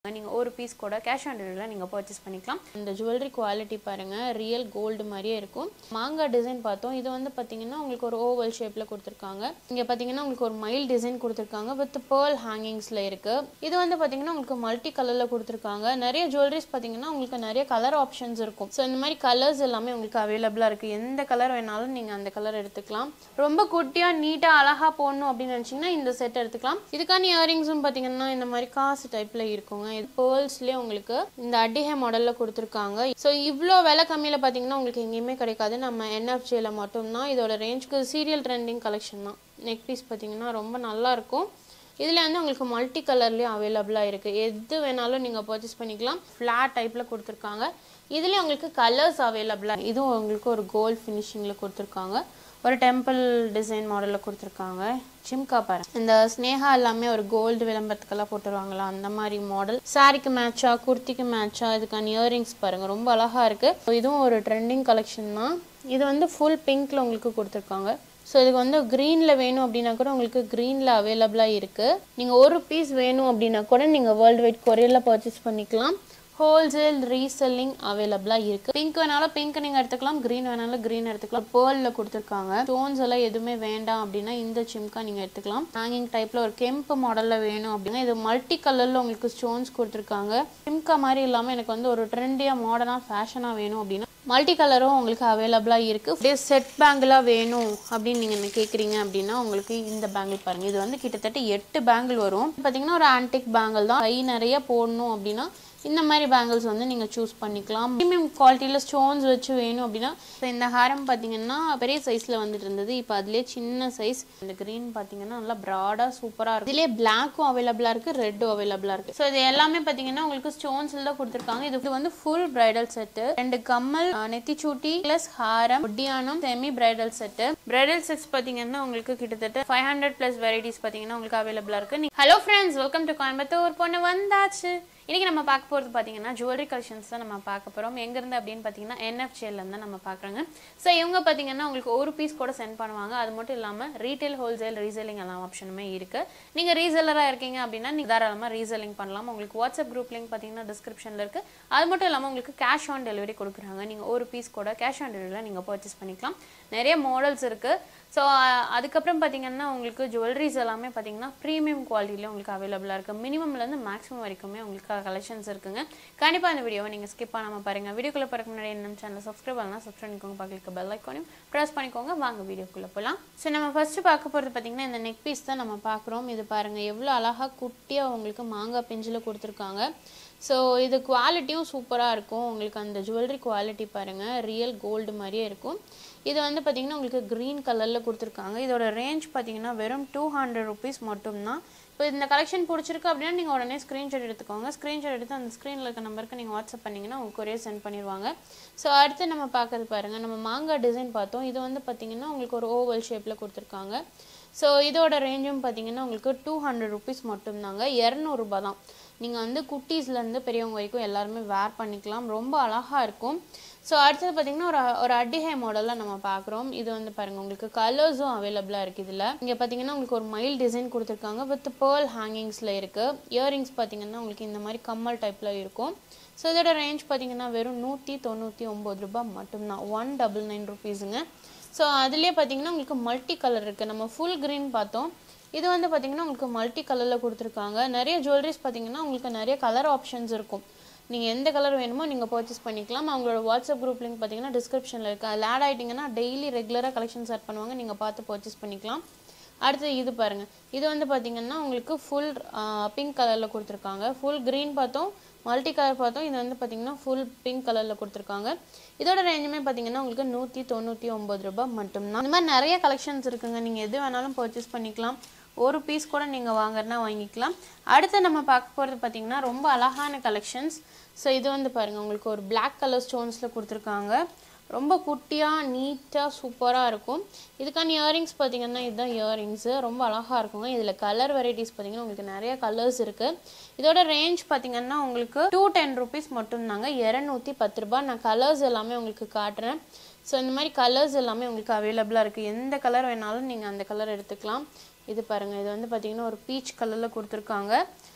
நீங்கள் ஒரு பீஸ் கூட கேஷ் ஆன் டெலிவரியில் நீங்கள் பர்ச்சேஸ் பண்ணிக்கலாம் இந்த ஜுவல்லரி குவாலிட்டி பாருங்கள் ரியல் கோல்டு மாதிரியே இருக்கும் மாங்காய் டிசைன் பார்த்தோம் இது வந்து பார்த்தீங்கன்னா உங்களுக்கு ஒரு ஓவல் ஷேப்பில் கொடுத்துருக்காங்க இங்கே பார்த்தீங்கன்னா உங்களுக்கு ஒரு மைல் டிசைன் கொடுத்துருக்காங்க வித் பேர்ல் ஹேங்கிங்ஸில் இருக்குது இது வந்து பார்த்தீங்கன்னா உங்களுக்கு மல்டி கலரில் கொடுத்துருக்காங்க நிறைய ஜுவல்லரிஸ் பார்த்தீங்கன்னா உங்களுக்கு நிறைய கலர் ஆப்ஷன்ஸ் இருக்கும் ஸோ இந்த மாதிரி கலர்ஸ் எல்லாமே உங்களுக்கு அவைலபிளாக இருக்குது எந்த கலர் வேணாலும் நீங்கள் அந்த கலர் எடுத்துக்கலாம் ரொம்ப குட்டியாக நீட்டாக அழகாக போடணும் அப்படின்னு நினச்சிங்கன்னா இந்த செட் எடுத்துக்கலாம் இதுக்கான இயரிங்ஸும் பார்த்தீங்கன்னா இந்த மாதிரி காசு டைப்பில் இருக்குங்க இது பேர்ல்ஸ்லேயே உங்களுக்கு இந்த அட்டிகை மாடலில் கொடுத்துருக்காங்க ஸோ இவ்வளோ விலை கம்மியில் பார்த்தீங்கன்னா உங்களுக்கு எங்கேயுமே கிடைக்காது நம்ம என்எஃப்ஜியில் மட்டும்தான் இதோட ரேஞ்சுக்கு சீரியல் ட்ரெண்டிங் கலெக்ஷன் தான் நெக் பீஸ் பார்த்தீங்கன்னா ரொம்ப நல்லா இருக்கும் இதில் வந்து உங்களுக்கு மல்டி கலர்லேயும் அவைலபிளாக இருக்குது எது வேணாலும் நீங்கள் பர்ச்சேஸ் பண்ணிக்கலாம் ஃப்ளாட் டைப்பில் கொடுத்துருக்காங்க இதுலேயே உங்களுக்கு கலர்ஸ் அவைலபிளாக இதுவும் உங்களுக்கு ஒரு கோல்ட் ஃபினிஷிங்கில் கொடுத்துருக்காங்க ஒரு டெம்பிள் டிசைன் மாடலில் கொடுத்துருக்காங்க ஜிம்கா பாருங்க இந்த ஸ்னேகா எல்லாமே ஒரு கோல்டு விளம்பரத்துக்கெல்லாம் போட்டுருவாங்களா அந்த மாதிரி மாடல் சாரிக்கு மேட்சா குர்த்திக்கு மேட்சா இதுக்கான இயரிங்ஸ் பாருங்க ரொம்ப அழகா இருக்கு இதுவும் ஒரு ட்ரெண்டிங் கலெக்ஷன் தான் இது வந்து ஃபுல் பிங்க்ல உங்களுக்கு கொடுத்துருக்காங்க ஸோ இதுக்கு வந்து க்ரீனில் வேணும் அப்படின்னா கூட உங்களுக்கு க்ரீனில் அவைலபிளாக இருக்குது நீங்கள் ஒரு பீஸ் வேணும் அப்படின்னா கூட நீங்கள் வேர்ல்டு வைட் கொரியரில் பர்ச்சேஸ் பண்ணிக்கலாம் ஹோல்சேல் ரீசெல்லிங் அவைலபிளாக இருக்குது பிங்க் வேணாலும் பிங்க் நீங்கள் எடுத்துக்கலாம் க்ரீன் வேணாலும் க்ரீன் எடுத்துக்கலாம் பேர்லில் கொடுத்துருக்காங்க ஸ்டோன்ஸ் எல்லாம் எதுவுமே வேண்டாம் அப்படின்னா இந்த சிம்கா நீங்கள் எடுத்துக்கலாம் ஹேங்கிங் டைப்பில் ஒரு கெம்பு மாடலில் வேணும் அப்படின்னா இது மல்டி கலரில் உங்களுக்கு ஸ்டோன்ஸ் கொடுத்துருக்காங்க சிம்கா மாதிரி இல்லாமல் எனக்கு வந்து ஒரு ட்ரெண்டியாக மாடர்னாக ஃபேஷனாக வேணும் அப்படின்னா மல்டி கலரும் உங்களுக்கு அவைலபிளாக இருக்குது அப்படியே செட் பேங்கிளாக வேணும் அப்படின்னு நீங்கள் கேட்குறீங்க அப்படின்னா உங்களுக்கு இந்த பேங்கிள் பாருங்கள் இது வந்து கிட்டத்தட்ட எட்டு பேங்கிள் வரும் பார்த்தீங்கன்னா ஒரு ஆன்டிக் பேங்கிள் தான் கை நிறைய போடணும் அப்படின்னா இந்த மாதிரி பேங்கிள்ஸ் வந்து நீங்கள் சூஸ் பண்ணிக்கலாம் ப்ரீமியம் குவாலிட்டியில் ஸ்டோன்ஸ் வச்சு வேணும் அப்படின்னா இப்போ இந்த ஹாரம் பார்த்தீங்கன்னா பெரிய சைஸில் வந்துட்டு இருந்தது இப்போ அதுலேயே சின்ன சைஸ் இந்த க்ரீன் பார்த்தீங்கன்னா நல்லா ப்ராடாக சூப்பராக இருக்கும் இதுலேயே பிளாக்கும் அவைலபிளாக இருக்குது ரெட்டும் அவைலபிளாக இருக்குது ஸோ இது எல்லாமே பார்த்தீங்கன்னா உங்களுக்கு ஸ்டோன்ஸில் தான் கொடுத்துருக்காங்க இது வந்து ஃபுல் பிரைடல் செட்டு ரெண்டு கம்மல் அஹ், நெத்திச்சூட்டி ப்ளஸ் ஹாரம் ஒட்டியானம் semi bridal set bridal sets பார்த்தீங்கன்னா உங்களுக்கு கிட்டத்தட்ட ஃபைவ் ஹண்ட்ரட் ப்ளஸ் வெரைட்டிஸ் பார்த்தீங்கன்னா உங்களுக்கு அவைலபிளாக இருக்குது hello friends welcome to Coimbatore பொண்ணு வந்தாச்சு இன்னைக்கு நம்ம பார்க்க போகிறது பார்த்தீங்கன்னா ஜுவல்லரி கலெக்ஷன்ஸ் தான் நம்ம பார்க்க போகிறோம் எங்கேருந்து அப்படின்னு பார்த்தீங்கன்னா என்எஃப்ஜேலேருந்து தான் நம்ம பார்க்குறோங்க ஸோ இவங்க பார்த்தீங்கன்னா உங்களுக்கு ஒரு பீஸ் கூட சென்ட் பண்ணுவாங்க அது மட்டும் இல்லாமல் ரீட்டைல் ஹோல்சேல் ரீசேலிங் எல்லாம் ஆப்ஷனுமே இருக்குது நீங்கள் ரீசெல்லராக இருக்கீங்க அப்படின்னா நீங்கள் தாராளமாக ரீசெல்லிங் பண்ணலாம் உங்களுக்கு வாட்ஸ்அப் குரூப் லிங்க் பார்த்தீங்கன்னா டிஸ்கிரிப்ஷனில் இருக்குது அது மட்டும் இல்லாமல் உங்களுக்கு கேஷ் ஆன் டெலிவரி கொடுக்குறாங்க நீங்கள் ஒரு பீஸ் கூட கேஷ் ஆன் டெலிவரியில் நீங்கள் பர்ச்சேஸ் பண்ணிக்கலாம் நிறைய மாடல்ஸ் இருக்குது ஸோ அதுக்கப்புறம் பார்த்தீங்கன்னா உங்களுக்கு ஜுவல்லரிஸ் எல்லாமே பார்த்தீங்கன்னா ப்ரீமியம் குவாலிட்டியில் உங்களுக்கு அவைலபிளாக இருக்குது மினிமம்லேருந்து மேக்ஸிமம் வரைக்குமே உங்களுக்கு கலெக்ஷன்ஸ் இருக்குங்க கண்டிப்பாக இந்த வீடியோவை நீங்கள் ஸ்கிப் பண்ணாமல் பாருங்கள் வீடியோக்குள்ளே போகிறக்கு முன்னாடி நம்ம சேனல் சப்ஸ்கிரைப் பண்ணலாம் சப்ஸ்கிரைப் பண்ணிக்கோங்க பக்கத்துக்கு பெல் ஐக்கானையும் ப்ரெஸ் பண்ணிக்கோங்க வாங்க வீடியோக்குள்ளே போகலாம் ஸோ நம்ம ஃபஸ்ட்டு பார்க்க போகிறது பார்த்தீங்கன்னா இந்த நெக் பீஸ் தான் நம்ம பார்க்குறோம் இது பாருங்கள் எவ்வளோ அழகாக குட்டியாக உங்களுக்கு மாங்காய் பிஞ்சில் கொடுத்துருக்காங்க ஸோ இது குவாலிட்டியும் சூப்பராக இருக்கும் உங்களுக்கு அந்த ஜுவல்லரி குவாலிட்டி பாருங்கள் ரியல் கோல்டு மாதிரியே இருக்கும் இது வந்து பார்த்திங்கன்னா உங்களுக்கு க்ரீன் கலரில் கொடுத்துருக்காங்க இதோட ரேஞ்ச் பார்த்தீங்கன்னா வெறும் டூ ஹண்ட்ரட் ருபீஸ் மட்டும்தான் இப்போ இந்த கலெக்ஷன் பிடிச்சிருக்கு அப்படின்னா நீங்கள் உடனே ஸ்க்ரீன்ஷாட் எடுத்துக்கோங்க ஸ்க்ரீன்ஷாட் எடுத்து அந்த ஸ்க்ரீனில் இருக்க நம்பருக்கு நீங்கள் வாட்ஸ்அப் பண்ணிங்கன்னா உங்கள் கொரியர் சென்ட் பண்ணிடுவாங்க ஸோ அடுத்து நம்ம பார்க்கறது பாருங்கள் நம்ம மாங்காய் டிசைன் பார்த்தோம் இது வந்து பார்த்திங்கன்னா உங்களுக்கு ஒரு ஓவல் ஷேப்பில் கொடுத்துருக்காங்க ஸோ இதோட ரேஞ்சும் பார்த்தீங்கன்னா உங்களுக்கு டூ ஹண்ட்ரட் ருபீஸ் மட்டும்தாங்க இரநூறுபா தான் நீங்கள் வந்து குட்டீஸ்லேருந்து பெரியவங்க வரைக்கும் எல்லாருமே வேர் பண்ணிக்கலாம் ரொம்ப அழகாக இருக்கும் ஸோ அடுத்தது பார்த்தீங்கன்னா ஒரு ஒரு அட்டிகை மாடலில் நம்ம பார்க்குறோம் இது வந்து பாருங்கள் உங்களுக்கு கலர்ஸும் அவைலபிளாக இருக்குது இதில் இங்கே பார்த்தீங்கன்னா உங்களுக்கு ஒரு மைல் டிசைன் கொடுத்துருக்காங்க வித் பேர்ல் ஹேங்கிங்ஸில் இருக்குது இயரிங்ஸ் பார்த்தீங்கன்னா உங்களுக்கு இந்த மாதிரி கம்மல் டைப்பில் இருக்கும் ஸோ இதோட ரேஞ்ச் பார்த்தீங்கன்னா வெறும் நூற்றி தொண்ணூற்றி ஒம்பது ரூபாய் மட்டும்தான் ஒன் டபுள் நைன் ருபீஸுங்க ஸோ அதுலேயே பார்த்தீங்கன்னா உங்களுக்கு மல்டி கலர் இருக்குது நம்ம ஃபுல் க்ரீன் பார்த்தோம் இது வந்து பார்த்தீங்கன்னா உங்களுக்கு மல்டி கலரில் கொடுத்துருக்காங்க நிறைய ஜுவல்லரிஸ் பார்த்தீங்கன்னா உங்களுக்கு நிறைய கலர் ஆப்ஷன்ஸ் இருக்கும் நீங்கள் எந்த கலர் வேணுமோ நீங்கள் பர்ச்சேஸ் பண்ணிக்கலாம் அவங்களோட வாட்ஸ்அப் குரூப் லிங்க் பார்த்தீங்கன்னா டிஸ்கிரிப்ஷனில் இருக்குது அதில் ஆட் ஆகிட்டிங்கன்னா டெய்லி ரெகுலராக கலெக்ஷன் செட் பண்ணுவாங்க நீங்கள் பார்த்து பர்ச்சேஸ் பண்ணிக்கலாம் அடுத்து இது பாருங்கள் இது வந்து பார்த்தீங்கன்னா உங்களுக்கு ஃபுல் பிங்க் கலரில் கொடுத்துருக்காங்க ஃபுல் க்ரீன் பார்த்தோம் மல்டி கலர் பார்த்தோம் இது வந்து பார்த்தீங்கன்னா ஃபுல் பிங்க் கலரில் கொடுத்துருக்காங்க இதோட ரேஞ்சுமே பார்த்தீங்கன்னா உங்களுக்கு நூற்றி தொண்ணூற்றி ஒம்பது ரூபாய் மட்டும்தான் இந்த மாதிரி நிறைய கலெக்ஷன்ஸ் இருக்குங்க நீங்கள் எது வேணாலும் பர்ச்சேஸ் பண்ணிக்கலாம் ஒரு பீஸ் கூட நீங்கள் வாங்குறனா வாங்கிக்கலாம் அடுத்து நம்ம பார்க்க போகிறது பார்த்தீங்கன்னா ரொம்ப அழகான கலெக்ஷன்ஸ் ஸோ இது வந்து பாருங்கள் உங்களுக்கு ஒரு Black கலர் ஸ்டோன்ஸில் கொடுத்துருக்காங்க ரொம்ப குட்டியாக நீட்டாக சூப்பராக இருக்கும் இதுக்கான இயரிங்ஸ் பார்த்தீங்கன்னா இதுதான் இயரிங்ஸு ரொம்ப அழகாக இருக்குங்க இதில் கலர் வெரைட்டிஸ் பார்த்தீங்கன்னா உங்களுக்கு நிறைய கலர்ஸ் இருக்குது இதோட ரேஞ்ச் பார்த்தீங்கன்னா உங்களுக்கு டூ டென் ருபீஸ் மட்டும்தாங்க இரநூத்தி பத்து ரூபாய் நான் கலர்ஸ் எல்லாமே உங்களுக்கு காட்டுறேன் ஸோ இந்த மாதிரி கலர்ஸ் எல்லாமே உங்களுக்கு அவைலபிளாக இருக்குது எந்த கலர் வேணாலும் நீங்கள் அந்த கலர் எடுத்துக்கலாம் இது பாருங்கள் இது வந்து பார்த்தீங்கன்னா ஒரு பீச் கலரில் கொடுத்துருக்காங்க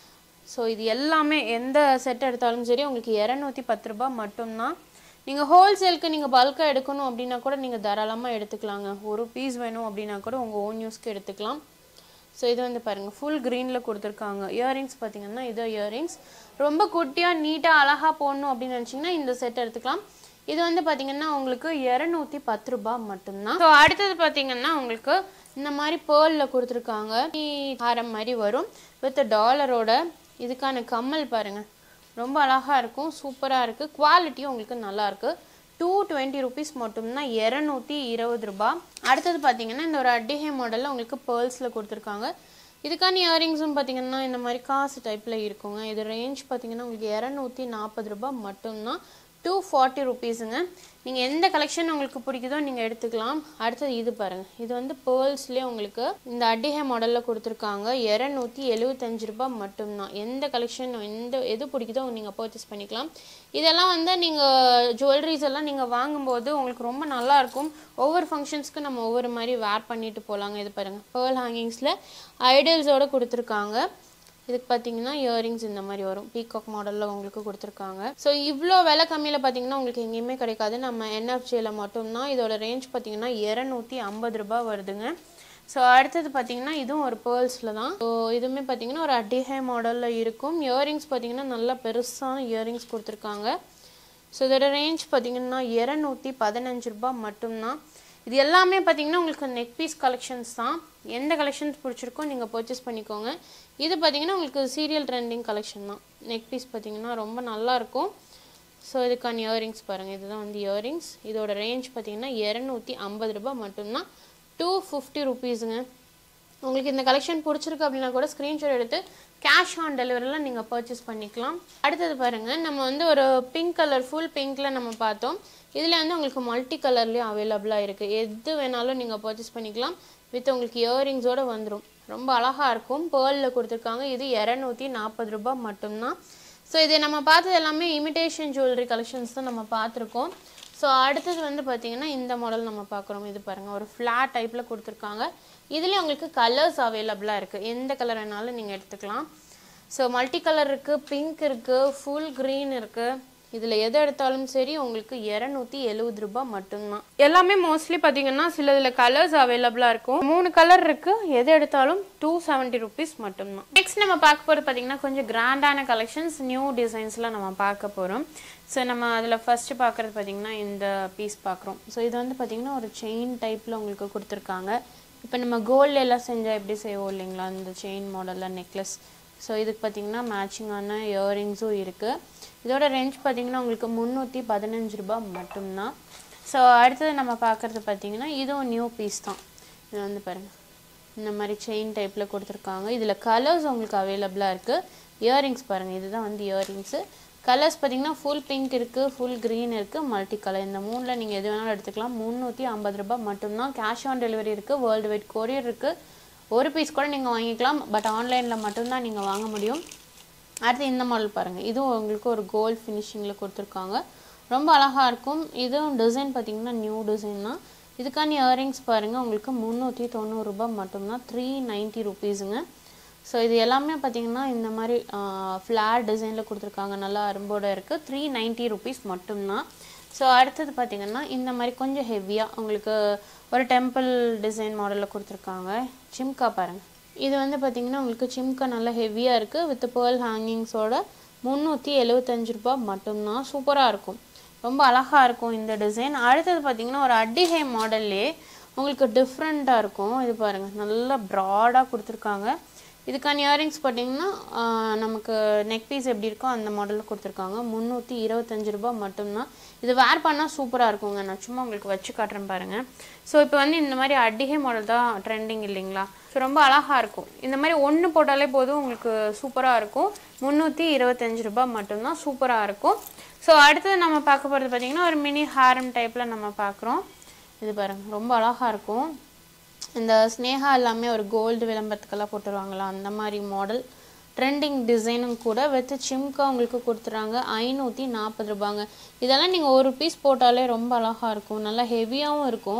ஸோ இது எல்லாமே எந்த செட் எடுத்தாலும் சரி உங்களுக்கு இரநூத்தி பத்து ரூபாய் மட்டும்தான் நீங்கள் ஹோல்சேலுக்கு நீங்கள் பல்காக எடுக்கணும் அப்படின்னா கூட நீங்கள் தாராளமாக எடுத்துக்கலாங்க ஒரு பீஸ் வேணும் அப்படின்னா கூட உங்கள் ஓன் யூஸ்க்கு எடுத்துக்கலாம் ஸோ இது வந்து பாருங்கள் ஃபுல் க்ரீனில் கொடுத்துருக்காங்க இயரிங்ஸ் பார்த்தீங்கன்னா இது இயரிங்ஸ் ரொம்ப குட்டியாக நீட்டாக அழகாக போடணும் அப்படின்னு நினச்சிங்கன்னா இந்த செட் எடுத்துக்கலாம் இது வந்து பார்த்தீங்கன்னா உங்களுக்கு இரநூத்தி பத்து ரூபாய் மட்டும்தான் ஸோ அடுத்தது பார்த்தீங்கன்னா உங்களுக்கு இந்த மாதிரி பேர்லில் கொடுத்துருக்காங்க ஹாரம் மாதிரி வரும் வித் டாலரோட இதுக்கான கம்மல் பாருங்கள் ரொம்ப அழகாக இருக்கும் சூப்பராக இருக்குது குவாலிட்டியும் உங்களுக்கு நல்லா இருக்கு டூ டுவெண்ட்டி ருபீஸ் மட்டும்தான் இரநூத்தி இருபது ரூபாய் அடுத்தது பார்த்தீங்கன்னா இந்த ஒரு அட்டிகை மாடலில் உங்களுக்கு பேர்ல்ஸில் கொடுத்துருக்காங்க இதுக்கான இயரிங்ஸும் பார்த்தீங்கன்னா இந்த மாதிரி காசு டைப்பில் இருக்குங்க இது ரேஞ்ச் பார்த்தீங்கன்னா உங்களுக்கு இரநூத்தி நாற்பது ரூபாய் மட்டும்தான் டூ ஃபார்ட்டி ருபீஸுங்க நீங்கள் எந்த கலெக்ஷன் உங்களுக்கு பிடிக்குதோ நீங்கள் எடுத்துக்கலாம் அடுத்தது இது பாருங்கள் இது வந்து பேர்ல்ஸ்லேயே உங்களுக்கு இந்த அட்டிகை மாடலில் கொடுத்துருக்காங்க இரநூத்தி எழுபத்தஞ்சு ரூபாய் மட்டும்தான் எந்த கலெக்ஷன் எந்த எது பிடிக்குதோ நீங்கள் பர்ச்சேஸ் பண்ணிக்கலாம் இதெல்லாம் வந்து நீங்கள் ஜுவல்லரிஸ் எல்லாம் நீங்கள் வாங்கும்போது உங்களுக்கு ரொம்ப நல்லா இருக்கும் ஒவ்வொரு ஃபங்க்ஷன்ஸ்க்கு நம்ம ஒவ்வொரு மாதிரி வேர் பண்ணிட்டு போகலாங்க இது பாருங்கள் பேர்ல் ஹேங்கிங்ஸில் ஐடல்ஸோடு கொடுத்துருக்காங்க இதுக்கு பார்த்தீங்கன்னா இயரிங்ஸ் இந்த மாதிரி வரும் பீகாக் மாடலில் உங்களுக்கு கொடுத்துருக்காங்க ஸோ இவ்வளோ விலை கம்மியில் பார்த்தீங்கன்னா உங்களுக்கு எங்கேயுமே கிடைக்காது நம்ம என்எஃப்ஜியில் மட்டும்தான் இதோட ரேஞ்ச் பார்த்தீங்கன்னா இரநூத்தி ஐம்பது ரூபாய் வருதுங்க ஸோ அடுத்தது பார்த்தீங்கன்னா இதுவும் ஒரு பேர்ல்ஸில் தான் ஸோ இதுவுமே பார்த்தீங்கன்னா ஒரு அட்டிஹை மாடலில் இருக்கும் இயரிங்ஸ் பார்த்தீங்கன்னா நல்லா பெருசான இயரிங்ஸ் கொடுத்துருக்காங்க ஸோ இதோட ரேஞ்ச் பார்த்தீங்கன்னா இரநூத்தி பதினஞ்சு ரூபாய் மட்டும்தான் இது எல்லாமே பார்த்தீங்கன்னா உங்களுக்கு நெக் பீஸ் கலெக்ஷன்ஸ் தான் எந்த கலெக்ஷன்ஸ் பிடிச்சிருக்கோ நீங்கள் பர்ச்சேஸ் பண்ணிக்கோங்க இது பார்த்தீங்கன்னா உங்களுக்கு சீரியல் ட்ரெண்டிங் கலெக்ஷன் தான் நெக் பீஸ் பார்த்தீங்கன்னா ரொம்ப நல்லா இருக்கும் ஸோ இதுக்கான இயரிங்ஸ் பாருங்கள் இதுதான் வந்து இயரிங்ஸ் இதோட ரேஞ்ச் பார்த்தீங்கன்னா இரநூத்தி ஐம்பது ரூபாய் மட்டும்தான் டூ ஃபிஃப்டி ருபீஸுங்க உங்களுக்கு இந்த கலெக்ஷன் பிடிச்சிருக்கு அப்படின்னா கூட ஸ்க்ரீன்ஷாட் எடுத்து கேஷ் ஆன் டெலிவரியில் நீங்கள் பர்ச்சேஸ் பண்ணிக்கலாம் அடுத்தது பாருங்கள் நம்ம வந்து ஒரு பிங்க் கலர் ஃபுல் பிங்க்கில் நம்ம பார்த்தோம் இதில் வந்து உங்களுக்கு மல்டி கலர்லேயும் அவைலபிளாக இருக்குது எது வேணாலும் நீங்கள் பர்ச்சேஸ் பண்ணிக்கலாம் வித் உங்களுக்கு இயரிங்ஸோடு வந்துடும் ரொம்ப அழகாக இருக்கும் பேர்லில் கொடுத்துருக்காங்க இது இரநூத்தி நாற்பது ரூபாய் மட்டும்தான் ஸோ இது நம்ம பார்த்தது எல்லாமே இமிடேஷன் ஜுவல்லரி கலெக்ஷன்ஸ் தான் நம்ம பார்த்துருக்கோம் ஸோ அடுத்தது வந்து பார்த்தீங்கன்னா இந்த மாடல் நம்ம பார்க்குறோம் இது பாருங்கள் ஒரு ஃப்ளாட் டைப்பில் கொடுத்துருக்காங்க இதுலேயும் உங்களுக்கு கலர்ஸ் அவைலபிளாக இருக்குது எந்த கலர் வேணாலும் நீங்கள் எடுத்துக்கலாம் ஸோ மல்டி கலர் இருக்குது பிங்க் இருக்குது ஃபுல் க்ரீன் இருக்குது இதில் எது எடுத்தாலும் சரி உங்களுக்கு இரநூத்தி எழுபது ரூபாய் மட்டும்தான் எல்லாமே மோஸ்ட்லி பார்த்தீங்கன்னா சில இதில் கலர்ஸ் அவைலபிளாக இருக்கும் மூணு கலர் இருக்குது எது எடுத்தாலும் டூ செவன்ட்டி ருபீஸ் மட்டும்தான் நெக்ஸ்ட் நம்ம பார்க்க போகிறது பார்த்தீங்கன்னா கொஞ்சம் கிராண்டான கலெக்ஷன்ஸ் நியூ டிசைன்ஸ்லாம் நம்ம பார்க்க போகிறோம் ஸோ நம்ம அதில் ஃபஸ்ட்டு பார்க்குறது பார்த்தீங்கன்னா இந்த பீஸ் பார்க்குறோம் ஸோ இது வந்து பார்த்தீங்கன்னா ஒரு செயின் டைப்பில் உங்களுக்கு கொடுத்துருக்காங்க இப்போ நம்ம கோல்டு எல்லாம் செஞ்சால் எப்படி செய்வோம் இல்லைங்களா இந்த செயின் மாடலில் நெக்லஸ் ஸோ இதுக்கு பார்த்தீங்கன்னா மேட்சிங்கான இயரிங்ஸும் இருக்குது இதோட ரேஞ்ச் பார்த்தீங்கன்னா உங்களுக்கு முந்நூற்றி பதினஞ்சு ரூபாய் மட்டும்தான் ஸோ அடுத்தது நம்ம பார்க்குறது பார்த்தீங்கன்னா இதுவும் நியூ பீஸ் தான் இது வந்து பாருங்கள் இந்த மாதிரி செயின் டைப்பில் கொடுத்துருக்காங்க இதில் கலர்ஸ் உங்களுக்கு அவைலபிளாக இருக்குது இயரிங்ஸ் பாருங்கள் இதுதான் வந்து இயரிங்ஸு கலர்ஸ் பார்த்தீங்கன்னா ஃபுல் பிங்க் இருக்குது ஃபுல் க்ரீன் இருக்குது மல்டி கலர் இந்த மூணில் நீங்கள் எது வேணாலும் எடுத்துக்கலாம் முந்நூற்றி ஐம்பது ரூபாய் மட்டும்தான் கேஷ் ஆன் டெலிவரி இருக்குது வேர்ல்டு வைட் கொரியர் இருக்குது ஒரு பீஸ் கூட நீங்கள் வாங்கிக்கலாம் பட் ஆன்லைனில் மட்டும்தான் நீங்கள் வாங்க முடியும் அடுத்து இந்த மாடல் பாருங்கள் இதுவும் உங்களுக்கு ஒரு கோல்ட் ஃபினிஷிங்கில் கொடுத்துருக்காங்க ரொம்ப அழகாக இருக்கும் இதுவும் டிசைன் பார்த்தீங்கன்னா நியூ டிசைன் தான் இதுக்கான இயரிங்ஸ் பாருங்கள் உங்களுக்கு முந்நூற்றி தொண்ணூறுரூபா மட்டும்தான் த்ரீ நைன்ட்டி ருபீஸுங்க ஸோ இது எல்லாமே பார்த்தீங்கன்னா இந்த மாதிரி ஃப்ளார் டிசைனில் கொடுத்துருக்காங்க நல்லா அரும்போட இருக்குது த்ரீ நைன்ட்டி ருபீஸ் மட்டும்தான் ஸோ அடுத்தது பார்த்தீங்கன்னா இந்த மாதிரி கொஞ்சம் ஹெவியாக உங்களுக்கு ஒரு டெம்பிள் டிசைன் மாடலில் கொடுத்துருக்காங்க சிம்கா பாருங்கள் இது வந்து பார்த்தீங்கன்னா உங்களுக்கு சிம்கா நல்லா ஹெவியாக இருக்குது வித் பேர்ல் ஹேங்கிங்ஸோட முந்நூற்றி எழுபத்தஞ்சு ரூபா மட்டும்தான் சூப்பராக இருக்கும் ரொம்ப அழகாக இருக்கும் இந்த டிசைன் அடுத்தது பார்த்தீங்கன்னா ஒரு அட்டிகை மாடல்லே உங்களுக்கு டிஃப்ரெண்ட்டாக இருக்கும் இது பாருங்கள் நல்லா ப்ராடாக கொடுத்துருக்காங்க இதுக்கான இயரிங்ஸ் பார்த்தீங்கன்னா ஆஹ், நமக்கு நெக் பீஸ் எப்படி இருக்கோ அந்த மாடலில் கொடுத்துருக்காங்க முந்நூற்றி இருபத்தஞ்சு ரூபாய் மட்டும்தான் இது வேர் பண்ணால் சூப்பராக இருக்குங்க நான் சும்மா உங்களுக்கு வச்சு காட்டுறேன் பாருங்கள் ஸோ இப்போ வந்து இந்த மாதிரி அடிகை மாடல் தான் ட்ரெண்டிங் இல்லைங்களா ஸோ ரொம்ப அழகாக இருக்கும் இந்த மாதிரி ஒன்று போட்டாலே போதும் உங்களுக்கு சூப்பராக இருக்கும் முந்நூற்றி இருபத்தஞ்சு ரூபாய் மட்டும்தான் சூப்பராக இருக்கும் ஸோ அடுத்தது நம்ம பார்க்க போகிறது பார்த்தீங்கன்னா ஒரு மினி ஹாரம் டைப்பில் நம்ம பார்க்குறோம் இது பாருங்கள் ரொம்ப அழகாக இருக்கும் இந்த ஸ்னேகா எல்லாமே ஒரு கோல்டு விளம்பரத்துக்கெல்லாம் போட்டுருவாங்களா அந்த மாதிரி மாடல் ட்ரெண்டிங் டிசைனும் கூட வித் சிம்கா உங்களுக்கு கொடுத்துறாங்க ஐநூற்றி நாற்பது ரூபாங்க இதெல்லாம் நீங்கள் ஒரு பீஸ் போட்டாலே ரொம்ப அழகாக இருக்கும் நல்லா ஹெவியாகவும் இருக்கும்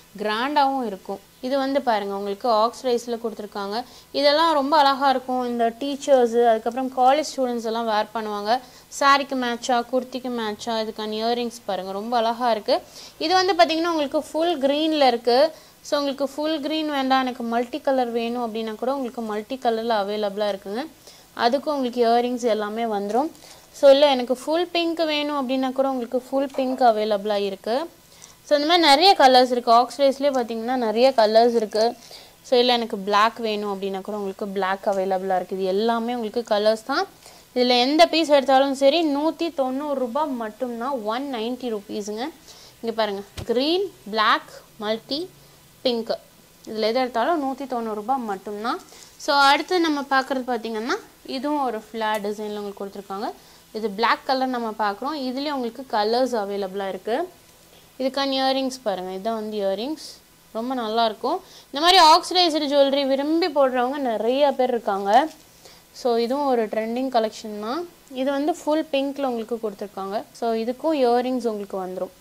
கிராண்டாகவும் இருக்கும் இது வந்து பாருங்கள் உங்களுக்கு ஆக்ஸ்ரைஸில் கொடுத்துருக்காங்க இதெல்லாம் ரொம்ப அழகாக இருக்கும் இந்த டீச்சர்ஸு அதுக்கப்புறம் காலேஜ் ஸ்டூடெண்ட்ஸ் எல்லாம் வேர் பண்ணுவாங்க சாரிக்கு மேட்சாக குர்த்திக்கு மேட்சாக இதுக்கான இயரிங்ஸ் பாருங்கள் ரொம்ப அழகாக இருக்குது இது வந்து பார்த்திங்கன்னா உங்களுக்கு ஃபுல் க்ரீனில் இருக்குது ஸோ உங்களுக்கு ஃபுல் க்ரீன் வேண்டாம் எனக்கு மல்டி கலர் வேணும் அப்படின்னா கூட உங்களுக்கு மல்டி கலரில் அவைலபிளாக இருக்குங்க அதுக்கும் உங்களுக்கு இயரிங்ஸ் எல்லாமே வந்துடும் ஸோ இல்லை எனக்கு ஃபுல் பிங்க் வேணும் அப்படின்னா கூட உங்களுக்கு ஃபுல் பிங்க் அவைலபிளாக இருக்குது ஸோ இந்த மாதிரி நிறைய கலர்ஸ் இருக்குது ஆக்ஸ்ரைஸ்லேயே பார்த்தீங்கன்னா நிறைய கலர்ஸ் இருக்குது ஸோ இல்லை எனக்கு Black வேணும் அப்படின்னா கூட உங்களுக்கு Black அவைலபிளாக இருக்குது இது எல்லாமே உங்களுக்கு கலர்ஸ் தான் இதில் எந்த பீஸ் எடுத்தாலும் சரி நூற்றி தொண்ணூறுரூபா மட்டும்தான் ஒன் நைன்ட்டி ருபீஸுங்க இங்கே பாருங்கள் க்ரீன் Black மல்டி பிங்க்கு இதில் எது எடுத்தாலும் நூற்றி தொண்ணூறுரூபா மட்டும்தான் ஸோ அடுத்து நம்ம பார்க்குறது பார்த்திங்கன்னா இதுவும் ஒரு ஃப்ளாட் டிசைனில் உங்களுக்கு கொடுத்துருக்காங்க இது Black கலர் நம்ம பார்க்குறோம் இதுலேயும் உங்களுக்கு கலர்ஸ் அவைலபிளாக இருக்குது இதுக்கான இயரிங்ஸ் பாருங்கள் இதுதான் வந்து இயரிங்ஸ் ரொம்ப நல்லாயிருக்கும் இந்த மாதிரி ஆக்சிடைஸ்டு ஜுவல்லரி விரும்பி போடுறவங்க நிறைய பேர் இருக்காங்க ஸோ இதுவும் ஒரு ட்ரெண்டிங் கலெக்ஷன் தான் இது வந்து ஃபுல் பிங்க்கில் உங்களுக்கு கொடுத்துருக்காங்க ஸோ இதுக்கும் இயரிங்ஸ் உங்களுக்கு வந்துடும்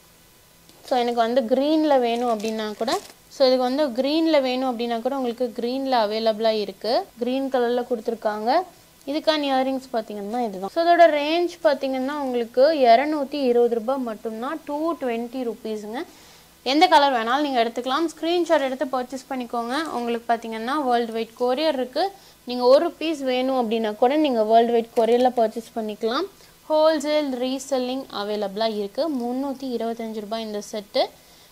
ஸோ எனக்கு வந்து க்ரீனில் வேணும் அப்படின்னா கூட ஸோ இதுக்கு வந்து க்ரீனில் வேணும் அப்படின்னா கூட உங்களுக்கு க்ரீனில் அவைலபிளாக இருக்குது க்ரீன் கலரில் கொடுத்துருக்காங்க இதுக்கான இயரிங்ஸ் பார்த்தீங்கன்னா இதுதான் ஸோ இதோட ரேஞ்ச் பார்த்தீங்கன்னா உங்களுக்கு இரநூத்தி இருபது ரூபாய் மட்டும்தான் டூ டுவெண்ட்டி ருபீஸுங்க எந்த கலர் வேணாலும் நீங்கள் எடுத்துக்கலாம் ஸ்க்ரீன்ஷாட் எடுத்து பர்ச்சேஸ் பண்ணிக்கோங்க உங்களுக்கு பார்த்தீங்கன்னா வேர்ல்டு வைட் கொரியர் இருக்குது நீங்கள் ஒரு பீஸ் வேணும் அப்படின்னா கூட நீங்கள் வேர்ல்டு வைட் கொரியரில் பர்ச்சேஸ் பண்ணிக்கலாம் ஹோல்சேல் ரீசெல்லிங் அவைலபிளாக இருக்குது முந்நூற்றி இருபத்தஞ்சு ரூபாய் இந்த செட்டு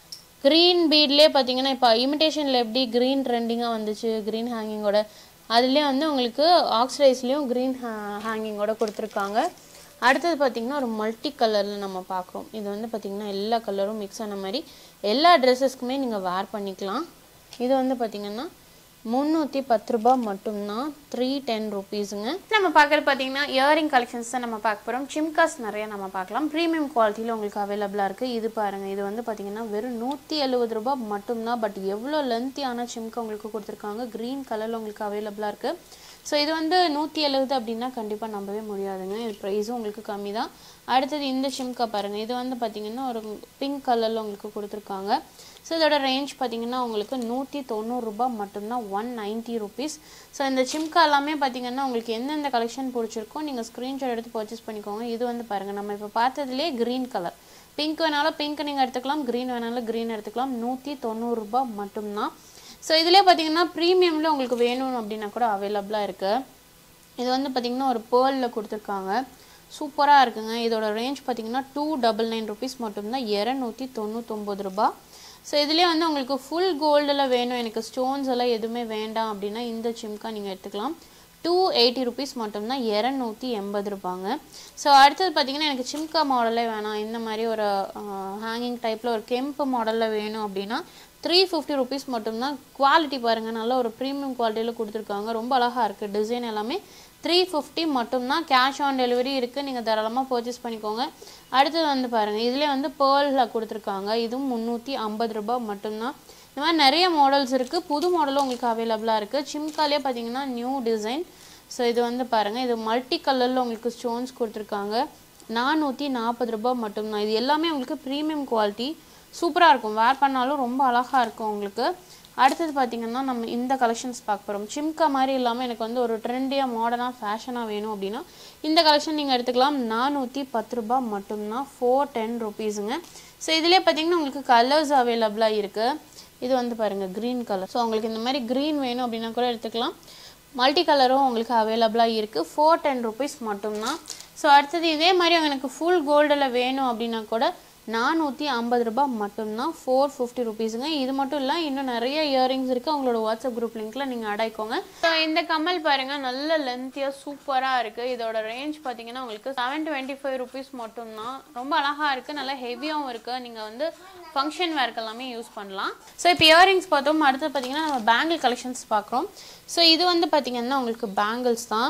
க்ரீன் பீட்லேயே பார்த்தீங்கன்னா இப்போ இமிடேஷனில் எப்படி க்ரீன் ட்ரெண்டிங்காக வந்துச்சு க்ரீன் ஹேங்கிங்கோட அதுலேயே வந்து உங்களுக்கு ஆக்சிடைஸ்லேயும் க்ரீன் ஹேங்கிங்கோட கொடுத்துருக்காங்க அடுத்தது பார்த்திங்கன்னா ஒரு மல்டி கலரில் நம்ம பார்க்குறோம் இது வந்து பார்த்திங்கன்னா எல்லா கலரும் மிக்ஸ் ஆன மாதிரி எல்லா ட்ரெஸ்ஸஸ்க்குமே நீங்கள் வேர் பண்ணிக்கலாம் இது வந்து பார்த்திங்கன்னா முந்நூற்றி பத்து ரூபாய் மட்டும்தான் த்ரீ டென் ருபீஸுங்க நம்ம பார்க்குறது பார்த்தீங்கன்னா இயரிங் கலெக்ஷன்ஸ் தான் நம்ம பார்க்க போகிறோம் சிம்காஸ் நிறைய நம்ம பார்க்கலாம் ப்ரீமியம் குவாலிட்டியில் உங்களுக்கு அவைலபிளாக இருக்குது இது பாருங்கள் இது வந்து பார்த்தீங்கன்னா வெறும் நூற்றி எழுபது ரூபாய் மட்டும்தான் பட் எவ்வளோ லென்த்தியான சிம்கா உங்களுக்கு கொடுத்துருக்காங்க க்ரீன் கலரில் உங்களுக்கு அவைலபிளாக இருக்குது ஸோ இது வந்து நூற்றி எழுபது அப்படின்னா கண்டிப்பாக நம்பவே முடியாதுங்க இது ப்ரைஸும் உங்களுக்கு கம்மி தான் அடுத்தது இந்த ஷிம்கா பாருங்கள் இது வந்து பார்த்திங்கன்னா ஒரு பிங்க் கலரில் உங்களுக்கு கொடுத்துருக்காங்க ஸோ இதோட ரேஞ்ச் பார்த்தீங்கன்னா உங்களுக்கு நூற்றி தொண்ணூறுரூபா மட்டும்தான் ஒன் நைன்ட்டி ருபீஸ் ஸோ இந்த சிம்கா எல்லாமே பார்த்தீங்கன்னா உங்களுக்கு எந்தெந்த கலெக்ஷன் பிடிச்சிருக்கோ நீங்கள் ஸ்க்ரீன்ஷாட் எடுத்து பர்ச்சேஸ் பண்ணிக்கோங்க இது வந்து பாருங்கள் நம்ம இப்போ பார்த்ததுலேயே க்ரீன் கலர் பிங்க் வேணாலும் பிங்க் நீங்கள் எடுத்துக்கலாம் க்ரீன் வேணாலும் க்ரீன் எடுத்துக்கலாம் நூற்றி தொண்ணூறுரூபா மட்டும்தான் ஸோ இதிலே பார்த்தீங்கன்னா ப்ரீமியமில் உங்களுக்கு வேணும் அப்படின்னா கூட அவைலபிளாக இருக்குது இது வந்து பார்த்திங்கன்னா ஒரு பேர்லில் கொடுத்துருக்காங்க சூப்பராக இருக்குங்க இதோட ரேஞ்ச் பார்த்தீங்கன்னா டூ டபுள் நைன் ருபீஸ் மட்டும்தான் இரநூத்தி தொண்ணூத்தொம்பது ரூபா ஸோ இதுலேயே வந்து உங்களுக்கு ஃபுல் கோல்டில் வேணும் எனக்கு ஸ்டோன்ஸ் எல்லாம் எதுவுமே வேண்டாம் அப்படின்னா இந்த சிம்கா நீங்கள் எடுத்துக்கலாம் டூ எயிட்டி ருபீஸ் மட்டும்தான் இரநூத்தி எண்பது ரூபாங்க ஸோ அடுத்தது பார்த்தீங்கன்னா எனக்கு சிம்கா மாடலே வேணாம் இந்த மாதிரி ஒரு ஹேங்கிங் டைப்பில் ஒரு கெம்பு மாடலில் வேணும் அப்படின்னா த்ரீ ஃபிஃப்டி ருபீஸ் மட்டும்தான் குவாலிட்டி பாருங்கள் நல்ல ஒரு ப்ரீமியம் குவாலிட்டியில் கொடுத்துருக்காங்க ரொம்ப அழகாக இருக்குது டிசைன் எல்லாமே த்ரீ ஃபிஃப்டி மட்டும்தான் கேஷ் ஆன் டெலிவரி இருக்குது நீங்கள் தாராளமாக பர்ச்சேஸ் பண்ணிக்கோங்க அடுத்தது வந்து பாருங்கள் இதிலே வந்து பேர்லில் கொடுத்துருக்காங்க இதுவும் முந்நூற்றி ஐம்பது ரூபாய் மட்டும்தான் இந்த மாதிரி நிறைய மாடல்ஸ் இருக்குது புது மாடலும் உங்களுக்கு அவைலபிளாக இருக்குது சிம்காலே பார்த்தீங்கன்னா நியூ டிசைன் ஸோ இது வந்து பாருங்கள் இது மல்டி கலரில் உங்களுக்கு ஸ்டோன்ஸ் கொடுத்துருக்காங்க நானூற்றி நாற்பது ரூபாய் மட்டும்தான் இது எல்லாமே உங்களுக்கு ப்ரீமியம் குவாலிட்டி சூப்பராக இருக்கும் வேர் பண்ணாலும் ரொம்ப அழகாக இருக்கும் உங்களுக்கு அடுத்தது பார்த்திங்கன்னா நம்ம இந்த கலெக்ஷன்ஸ் பார்க்க போகிறோம் சிம்கா மாதிரி இல்லாமல் எனக்கு வந்து ஒரு ட்ரெண்டியாக மாடர்னாக ஃபேஷனாக வேணும் அப்படின்னா இந்த கலெக்ஷன் நீங்கள் எடுத்துக்கலாம் நானூற்றி பத்து ரூபாய் மட்டும்தான் ஃபோர் டென் ருபீஸுங்க ஸோ இதிலே பார்த்தீங்கன்னா உங்களுக்கு கலர்ஸ் அவைலபிளாக இருக்குது இது வந்து பாருங்கள் க்ரீன் கலர் ஸோ உங்களுக்கு இந்த மாதிரி க்ரீன் வேணும் அப்படின்னா கூட எடுத்துக்கலாம் மல்டி கலரும் உங்களுக்கு அவைலபிளாக இருக்குது ஃபோர் டென் ருபீஸ் மட்டும்தான் ஸோ அடுத்தது இதே மாதிரி எனக்கு ஃபுல் கோல்டில் வேணும் அப்படின்னா கூட நானூற்றி ஐம்பது ரூபாய் மட்டும்தான் ஃபோர் ஃபிஃப்டி ருபீஸுங்க இது மட்டும் இல்லை இன்னும் நிறைய இயரிங்ஸ் இருக்குது அவங்களோட வாட்ஸ்அப் குரூப் லிங்க்கில் நீங்கள் அடைக்கோங்க ஸோ இந்த கம்மல் பாருங்கள் நல்ல லென்த்தியாக சூப்பராக இருக்குது இதோட ரேஞ்ச் பார்த்தீங்கன்னா உங்களுக்கு செவன் டுவெண்ட்டி ஃபைவ் ருபீஸ் மட்டும்தான் ரொம்ப அழகாக இருக்குது நல்லா ஹெவியாகவும் இருக்குது நீங்கள் வந்து ஃபங்க்ஷன் வேர்க்கு எல்லாமே யூஸ் பண்ணலாம் ஸோ இப்போ இயரிங்ஸ் பார்த்தோம் அடுத்து பார்த்தீங்கன்னா நம்ம பேங்கிள் கலெக்ஷன்ஸ் பார்க்குறோம் ஸோ இது வந்து பார்த்தீங்கன்னா உங்களுக்கு பேங்கிள்ஸ் தான்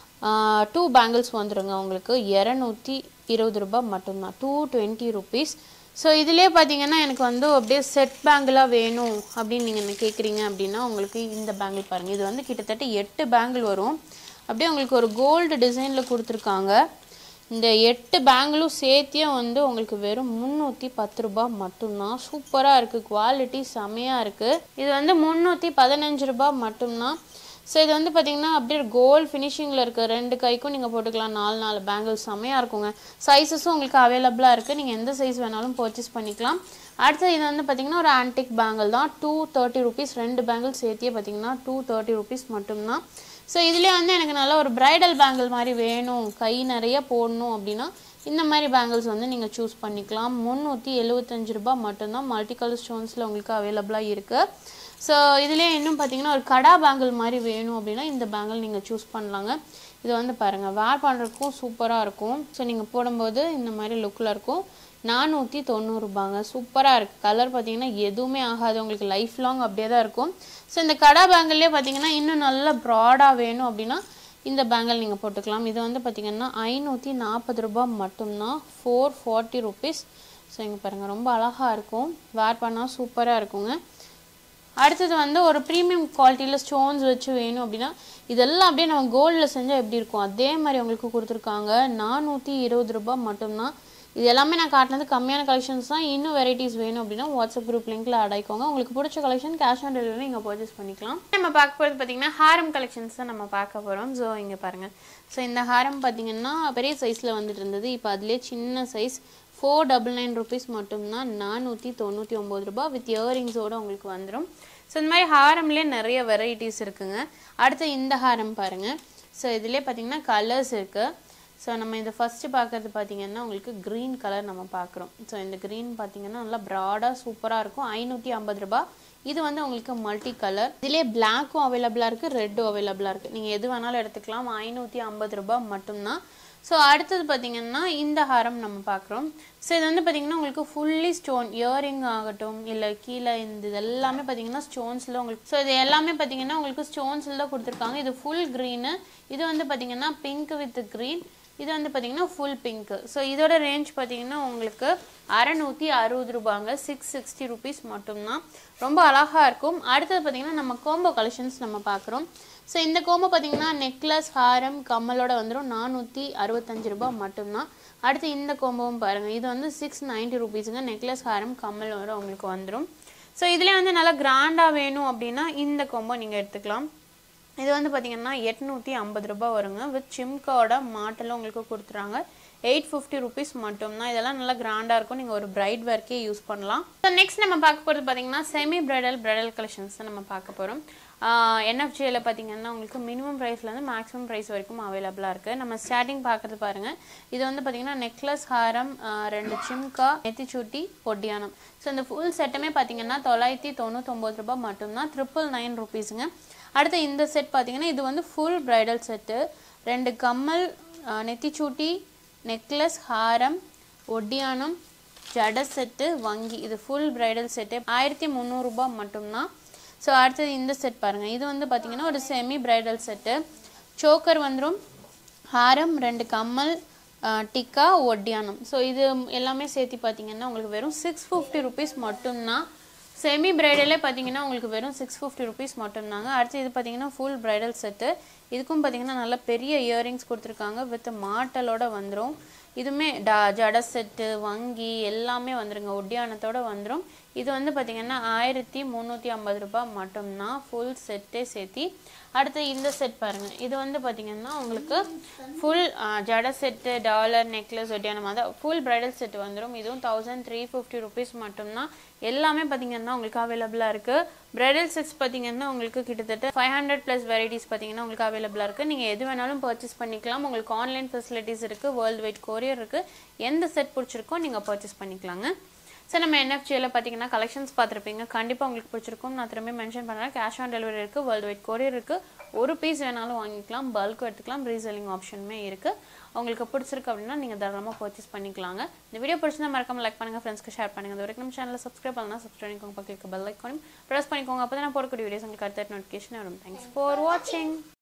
டூ பேங்கிள்ஸ் வந்துருங்க உங்களுக்கு இரநூத்தி இருபது ரூபாய் மட்டும்தான் டூ டுவெண்ட்டி ருபீஸ் ஸோ இதிலே பார்த்தீங்கன்னா எனக்கு வந்து அப்படியே செட் பேங்கிளாக வேணும் அப்படின்னு நீங்கள் என்ன கேட்குறீங்க அப்படின்னா உங்களுக்கு இந்த பேங்கிள் பாருங்கள் இது வந்து கிட்டத்தட்ட எட்டு பேங்கிள் வரும் அப்படியே உங்களுக்கு ஒரு கோல்டு டிசைனில் கொடுத்துருக்காங்க இந்த எட்டு பேங்கிளும் சேர்த்தியே வந்து உங்களுக்கு வெறும் முந்நூற்றி பத்து ரூபாய் மட்டும்தான் சூப்பராக இருக்குது குவாலிட்டி செமையாக இருக்குது இது வந்து முந்நூற்றி பதினஞ்சு ரூபாய் மட்டும்தான் ஸோ இது வந்து பார்த்தீங்கன்னா அப்படியே கோல்ட் ஃபினிஷிங்கில் இருக்குது ரெண்டு கைக்கும் நீங்கள் போட்டுக்கலாம் நாலு நாலு பேங்கிள்ஸ் செம்மையாக இருக்குங்க சைஸஸும் உங்களுக்கு அவைலபிளாக இருக்குது நீங்கள் எந்த சைஸ் வேணாலும் பர்ச்சேஸ் பண்ணிக்கலாம் அடுத்து இது வந்து பார்த்தீங்கன்னா ஒரு ஆன்டிக் பேங்கிள் தான் டூ தேர்ட்டி ருபீஸ் ரெண்டு பேங்கிள் சேர்த்தியே பார்த்தீங்கன்னா டூ தேர்ட்டி ருபீஸ் மட்டும்தான் ஸோ இதுலேயே வந்து எனக்கு நல்ல ஒரு பிரைடல் பேங்கிள் மாதிரி வேணும் கை நிறைய போடணும் அப்படின்னா இந்த மாதிரி பேங்கிள்ஸ் வந்து நீங்கள் சூஸ் பண்ணிக்கலாம் முந்நூற்றி எழுபத்தஞ்சு ரூபாய் மட்டும்தான் மல்டி கலர் ஸ்டோன்ஸில் உங்களுக்கு அவைலபிளாக இருக்குது ஸோ இதுலேயே இன்னும் பார்த்தீங்கன்னா ஒரு கடா பேங்கிள் மாதிரி வேணும் அப்படின்னா இந்த பேங்கிள் நீங்கள் சூஸ் பண்ணலாங்க இது வந்து பாருங்கள் வேர் பண்ணுறதுக்கும் சூப்பராக இருக்கும் ஸோ நீங்கள் போடும்போது இந்த மாதிரி லுக்கில் இருக்கும் நானூற்றி தொண்ணூறுபாங்க சூப்பராக இருக்குது கலர் பார்த்தீங்கன்னா எதுவுமே ஆகாது உங்களுக்கு லைஃப் லாங் அப்படியே தான் இருக்கும் ஸோ இந்த கடா பேங்கிள்லேயே பார்த்தீங்கன்னா இன்னும் நல்ல ப்ராடாக வேணும் அப்படின்னா இந்த பேங்கிள் நீங்கள் போட்டுக்கலாம் இது வந்து பார்த்தீங்கன்னா ஐநூற்றி நாற்பது ரூபாய் மட்டும்தான் ஃபோர் ஃபார்ட்டி ருபீஸ் ஸோ இங்கே பாருங்கள் ரொம்ப அழகாக இருக்கும் வேர் பண்ணால் சூப்பராக இருக்குங்க அடுத்தது வந்து ஒரு ப்ரீமியம் குவாலிட்டியில் ஸ்டோன்ஸ் வச்சு வேணும் அப்படின்னா இதெல்லாம் அப்படியே நம்ம கோல்டில் செஞ்சால் எப்படி இருக்கும் அதே மாதிரி உங்களுக்கு கொடுத்துருக்காங்க நானூற்றி இருபது ரூபாய் மட்டும்தான் இது எல்லாமே நான் காட்டினது கம்மியான கலெக்ஷன்ஸ் தான் இன்னும் வெரைட்டிஸ் வேணும் அப்படின்னா வாட்ஸ்அப் குரூப் லிங்க்ல அடைக்கோங்க உங்களுக்கு பிடிச்ச கலெக்ஷன் கேஷ் ஆன் டெலிவரி நீங்கள் பர்ச்சேஸ் பண்ணிக்கலாம் நம்ம பார்க்க போகிறது பார்த்தீங்கன்னா ஹாரம் கலெக்ஷன்ஸ் தான் நம்ம பார்க்க போகிறோம் ஸோ இங்கே பாருங்கள் ஸோ இந்த ஹாரம் பார்த்தீங்கன்னா பெரிய சைஸில் வந்துட்டு இருந்தது இப்போ அதுலேயே சின்ன size four double nine rupees மட்டும்தான் நானூற்றி தொண்ணூற்றி ஒம்பது ரூபாய் வித் இயரிங்ஸோடு உங்களுக்கு வந்துடும் ஸோ இந்த மாதிரி ஹாரம்லேயே நிறைய வெரைட்டிஸ் இருக்குங்க அடுத்து இந்த ஹாரம் பாருங்கள் ஸோ இதுலேயே பார்த்தீங்கன்னா கலர்ஸ் இருக்குது ஸோ நம்ம இந்த ஃபஸ்ட்டு பார்க்கறது பார்த்தீங்கன்னா உங்களுக்கு க்ரீன் கலர் நம்ம பார்க்குறோம் ஸோ இந்த க்ரீன் பார்த்தீங்கன்னா நல்லா ப்ராடாக சூப்பராக இருக்கும் ஐநூற்றி ஐம்பது ரூபாய் இது வந்து உங்களுக்கு மல்டி கலர் இதுலேயே பிளாக்கும் அவைலபிளாக இருக்குது ரெட்டும் அவைலபிளாக இருக்குது நீங்கள் எது வேணாலும் எடுத்துக்கலாம் ஐநூற்றி ஐம்பது ரூபாய் மட்டும்தான் ஸோ அடுத்தது பார்த்தீங்கன்னா இந்த ஹாரம் நம்ம பார்க்குறோம் ஸோ இது வந்து பார்த்தீங்கன்னா உங்களுக்கு ஃபுல்லி ஸ்டோன் இயரிங் ஆகட்டும் இல்லை கீழே இந்த இது எல்லாமே பார்த்தீங்கன்னா ஸ்டோன்ஸில் உங்களுக்கு ஸோ இது எல்லாமே பார்த்தீங்கன்னா உங்களுக்கு ஸ்டோன்ஸில் தான் கொடுத்துருக்காங்க இது ஃபுல் க்ரீனு இது வந்து பார்த்தீங்கன்னா பிங்க் வித் க்ரீன் இது வந்து பார்த்தீங்கன்னா ஃபுல் பிங்க்கு ஸோ இதோட ரேஞ்ச் பார்த்தீங்கன்னா உங்களுக்கு அறநூற்றி அறுபது ரூபாங்க சிக்ஸ் சிக்ஸ்டி ருபீஸ் மட்டும்தான் ரொம்ப அழகாக இருக்கும் அடுத்தது பார்த்தீங்கன்னா நம்ம கோம்போ கலெக்ஷன்ஸ் நம்ம பார்க்குறோம் ஸோ இந்த கோம்போ பார்த்தீங்கன்னா நெக்லஸ் ஹாரம் கம்மலோட வந்துடும் நானூற்றி அறுபத்தஞ்சு ரூபாய் மட்டும்தான் அடுத்து இந்த கோம்போவும் பாருங்கள் இது வந்து சிக்ஸ் நைன்ட்டி ருபீஸுங்க நெக்லஸ் ஹாரம் கம்மல் வர உங்களுக்கு வந்துடும் ஸோ இதுலேயே வந்து நல்லா கிராண்டாக வேணும் அப்படின்னா இந்த கோம்போ நீங்கள் எடுத்துக்கலாம் இது வந்து பார்த்தீங்கன்னா எட்நூற்றி ஐம்பது ரூபாய் வருங்க வித் சிம்காவோட மாட்டெல்லாம் உங்களுக்கு கொடுத்துறாங்க எயிட் ஃபிஃப்டி ருபீஸ் மட்டும்தான் இதெல்லாம் நல்லா கிராண்டாக இருக்கும் நீங்கள் ஒரு பிரைட் ஒர்க்கே யூஸ் பண்ணலாம் ஸோ நெக்ஸ்ட் நம்ம பார்க்க போகிறது பார்த்தீங்கன்னா செமி பிரைடல் பிரைடல் கலெக்ஷன்ஸ் தான் நம்ம பார்க்க போகிறோம் என்எஃப்ஜியில் பார்த்தீங்கன்னா உங்களுக்கு மினிமம் ப்ரைஸ்லேருந்து மேக்ஸிமம் ப்ரைஸ் வரைக்கும் அவைலபிளாக இருக்குது நம்ம ஸ்டார்டிங் பார்க்குறது பாருங்கள் இது வந்து பார்த்தீங்கன்னா நெக்லஸ் ஹாரம் ஆஹ் ரெண்டு சிம்கா நெத்திச்சூட்டி பொட்டியானம் ஸோ இந்த ஃபுல் செட்டுமே பார்த்தீங்கன்னா தொள்ளாயிரத்தி தொண்ணூத்தொம்பது ரூபாய் மட்டும்தான் ட்ரிபிள் நைன் ருபீஸுங்க அடுத்து இந்த செட் பார்த்தீங்கன்னா இது வந்து ஃபுல் பிரைடல் செட்டு ரெண்டு கம்மல் ஆஹ் நெத்திச்சூட்டி நெக்லஸ் ஹாரம் ஒட்டியானம் ஜட செட்டு வங்கி இது ஃபுல் பிரைடல் செட்டு ஆயிரத்தி முந்நூறுரூபா மட்டும்தான் ஸோ அடுத்தது இந்த செட் பாருங்கள் இது வந்து பார்த்தீங்கன்னா ஒரு செமி பிரைடல் செட்டு சோக்கர் வந்துடும் ஹாரம் ரெண்டு கம்மல் ஆஹ் டிக்கா ஒட்டியானம் ஸோ இது எல்லாமே சேர்த்து பார்த்தீங்கன்னா உங்களுக்கு வெறும் சிக்ஸ் ஃபிஃப்டி ருபீஸ் மட்டும்தான் செமி பிரைடலே பார்த்தீங்கன்னா உங்களுக்கு வெறும் சிக்ஸ் ஃபிஃப்டி ருபீஸ் மட்டும்தாங்க அடுத்து இது பார்த்தீங்கன்னா ஃபுல் பிரைடல் செட்டு இதுக்கும் பார்த்தீங்கன்னா நல்ல பெரிய இயரிங்ஸ் கொடுத்துருக்காங்க வித் மாட்டலோட வந்துடும் இதுவுமே டா ஜட செட்டு வங்கி எல்லாமே வந்துருங்க ஒட்டியானத்தோட வந்துடும் இது வந்து பார்த்தீங்கன்னா ஆயிரத்தி முந்நூற்றி ஐம்பது ரூபாய் மட்டும்தான் ஃபுல் செட்டே சேர்த்தி அடுத்து இந்த செட் பாருங்கள் இது வந்து பார்த்தீங்கன்னா உங்களுக்கு ஃபுல் ஜட செட்டு டாலர் நெக்லஸ் ஒட்டியானம் அதான் ஃபுல் பிரைடல் செட் வந்துடும் இதுவும் தௌசண்ட் த்ரீ ஃபிஃப்டி ருபீஸ் மட்டும்தான் எல்லாமே பார்த்தீங்கன்னா உங்களுக்கு அவைலபிளாக இருக்குது பிரைடல் செட்ஸ் பார்த்தீங்கன்னா உங்களுக்கு கிட்டத்தட்ட ஃபைவ் ஹண்ட்ரட் ப்ளஸ் வெரைட்டிஸ் பார்த்தீங்கன்னா உங்களுக்கு அவைலபிளாக இருக்குது நீங்கள் எது வேணாலும் பர்ச்சேஸ் பண்ணிக்கலாம் உங்களுக்கு ஆன்லைன் ஃபெசிலிட்டிஸ் இருக்குது வேர்ல்டு வைட் கொரியர் இருக்குது எந்த செட் பிடிச்சிருக்கோ நீங்கள் பர்ச்சேஸ் பண்ணிக்கலாங்க ஸோ நம்ம என்எஃப்ஜியில் பார்த்தீங்கன்னா கலெக்ஷன்ஸ் பார்த்துருப்பீங்க கண்டிப்பாக உங்களுக்கு பிடிச்சிருக்கும் நான் திரும்பி மென்ஷன் பண்ணுறேன் கேஷ் ஆன் டெலிவரி இருக்குது வேர்ல்டு வைட் கொரியர் இருக்குது ஒரு பீஸ் வேணாலும் வாங்கிக்கலாம் பல்க் எடுத்துக்கலாம் ரீசெல்லிங் ஆப்ஷனுமே இருக்குது உங்களுக்கு பிடிச்சிருக்கு அப்படின்னா நீங்கள் தாராளமாக பர்ச்சேஸ் பண்ணிக்கலாங்க இந்த வீடியோ பிடிச்சிருந்தா மறக்காம லைக் பண்ணுங்கள் ஃப்ரெண்ட்ஸ்க்கு ஷேர் பண்ணுங்கள் இது வரைக்கும் நம்ம சேனலில் சப்ஸ்கிரைப் பண்ணலாம் சப்ஸ்கிரைப் பண்ணிக்கோங்க பக்கத்துக்கு பெல் ஐக்கானும் ப்ரெஸ் பண்ணிக்கோங்க அப்போ தான் நான் போடக்கூடிய வீடியோஸ் உங்களுக்கு அடுத்த நோட்டிஃபிகேஷன் வரும் தேங்க்ஸ் ஃபார் வாட்சிங்